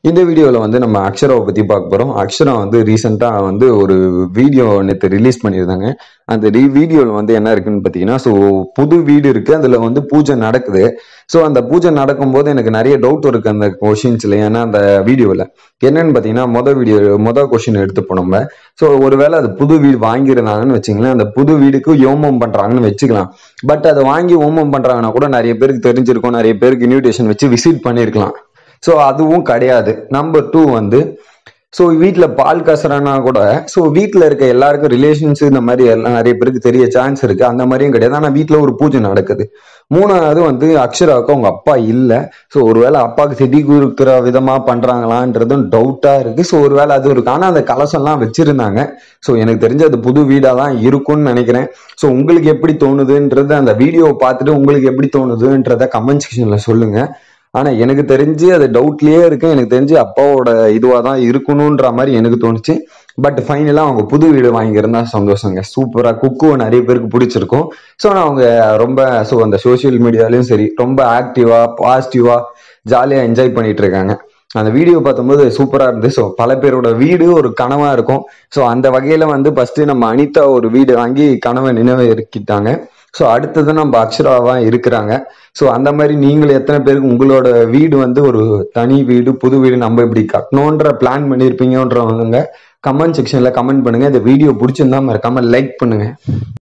இந்த வீடியோவில் வந்து நம்ம அக்ஷராவை பற்றி பார்க்க போகிறோம் அக்ஷரா வந்து ரீசெண்டாக வந்து ஒரு வீடியோ நேற்று ரிலீஸ் பண்ணியிருந்தாங்க அந்த ரீ வீடியோவில் வந்து என்ன இருக்குன்னு பார்த்தீங்கன்னா ஸோ புது வீடு இருக்குது அதில் வந்து பூஜை நடக்குது ஸோ அந்த பூஜை நடக்கும்போது எனக்கு நிறைய டவுட் இருக்குது அந்த கொஷின்ஸில் ஏன்னா அந்த வீடியோவில் என்னன்னு பார்த்தீங்கன்னா மொதல் வீடியோ மொதல் கொஷின் எடுத்துப்போம் நம்ம ஸோ ஒருவேளை அது புது வீடு வாங்கியிருந்தாங்கன்னு வச்சுங்களேன் அந்த புது வீடுக்கு யோமம் பண்ணுறாங்கன்னு வச்சுக்கலாம் பட் அதை வாங்கி ஹோமம் பண்ணுறாங்கன்னா கூட நிறைய பேருக்கு தெரிஞ்சிருக்கும் நிறைய பேருக்கு இன்விடேஷன் வச்சு விசிட் பண்ணியிருக்கலாம் ஸோ அதுவும் கிடையாது நம்பர் டூ வந்து ஸோ வீட்டில் பால் கசரானா கூட ஸோ வீட்டில் இருக்க எல்லாருக்கும் ரிலேஷன்ஸ் இந்த மாதிரி எல்லாம் நிறைய பேருக்கு தெரிய சான்ஸ் இருக்கு அந்த மாதிரியும் கிடையாது ஆனால் வீட்டில் ஒரு பூஜை நடக்குது மூணாவது வந்து அக்ஷராவுக்கு அவங்க அப்பா இல்லை ஸோ ஒருவேளை அப்பாவுக்கு செடி கொடுக்குற விதமாக பண்ணுறாங்களான்றதும் டவுட்டாக இருக்கு ஸோ ஒருவேளை அது இருக்கு ஆனால் அந்த கலசம்லாம் வச்சிருந்தாங்க ஸோ எனக்கு தெரிஞ்சு அது புது வீடாக தான் இருக்கும்னு நினைக்கிறேன் ஸோ உங்களுக்கு எப்படி தோணுதுன்றது அந்த வீடியோவை பார்த்துட்டு உங்களுக்கு எப்படி தோணுதுன்றத கமெண்ட் செக்ஷனில் சொல்லுங்கள் ஆனால் எனக்கு தெரிஞ்சு அது டவுட்லேயே இருக்கு எனக்கு தெரிஞ்சு அப்பாவோட இதுவாக தான் இருக்கணுன்ற மாதிரி எனக்கு தோணுச்சு பட் ஃபைனலாக அவங்க புது வீடு வாங்கியிருந்தா சந்தோஷங்க சூப்பராக குக்குவை நிறைய பேருக்கு பிடிச்சிருக்கும் ஸோ நான் அவங்க ரொம்ப ஸோ அந்த சோஷியல் மீடியாலையும் சரி ரொம்ப ஆக்டிவாக பாசிட்டிவாக ஜாலியாக என்ஜாய் பண்ணிட்டு இருக்காங்க அந்த வீடியோ பார்க்கும்போது சூப்பராக இருந்து ஸோ பல பேரோட வீடு ஒரு கனவாக இருக்கும் ஸோ அந்த வகையில் வந்து ஃபஸ்ட்டு நம்ம அனிதா ஒரு வீடு வாங்கி கனவை நினைவேற்கிட்டாங்க ஸோ அடுத்தது நம்ம அக்ஷராவா இருக்கிறாங்க ஸோ அந்த மாதிரி நீங்கள் எத்தனை பேருக்கு உங்களோட வீடு வந்து ஒரு தனி வீடு புது வீடு நம்ம இப்படி கட்டணுன்ற பிளான் பண்ணியிருப்பீங்கன்றவங்க கமெண்ட் செக்ஷனில் கமெண்ட் பண்ணுங்க இந்த வீடியோ பிடிச்சிருந்தா மறக்காம லைக் பண்ணுங்க